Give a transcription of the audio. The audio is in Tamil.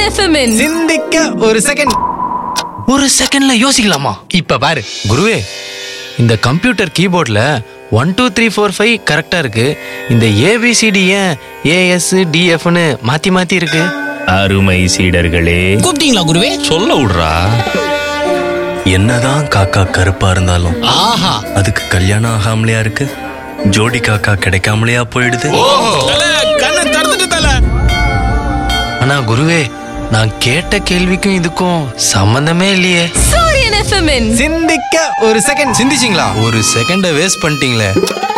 சூரியன் எஃப்எம்மின் சிந்திக்க ஒரு செகண்ட் ஒரு செகண்ட்ல யோசிக்கலாமா இப்ப பாரு குருவே இந்த கம்ப்யூட்டர் கீபோர்ட்ல one two three four five கரெக்டா இருக்கு இந்த ஏபிசிடி ஏன் ஏஎஸ் டிஎஃப்னு மாத்தி மாத்தி இருக்கு அருமை சீடர்களே கூப்பிட்டீங்களா குருவே சொல்ல விடுறா என்னதான் காக்கா கருப்பா இருந்தாலும் ஆஹா அதுக்கு கல்யாணம் ஆகாமலையா இருக்கு ஜோடி காக்கா கிடைக்காமலையா போயிடுது கண்ணை திறந்துட்டு தல ஆனா குருவே நான் கேட்ட கேள்விக்கும் இதுக்கும் சம்பந்தமே இல்லையே சூரியன் எஃப்எம்மின் சிந்திக்க ஒரு செகண்ட் சிந்திச்சிங்களா ஒரு செகண்ட வேஸ்ட் பண்ணிட்டீங்களே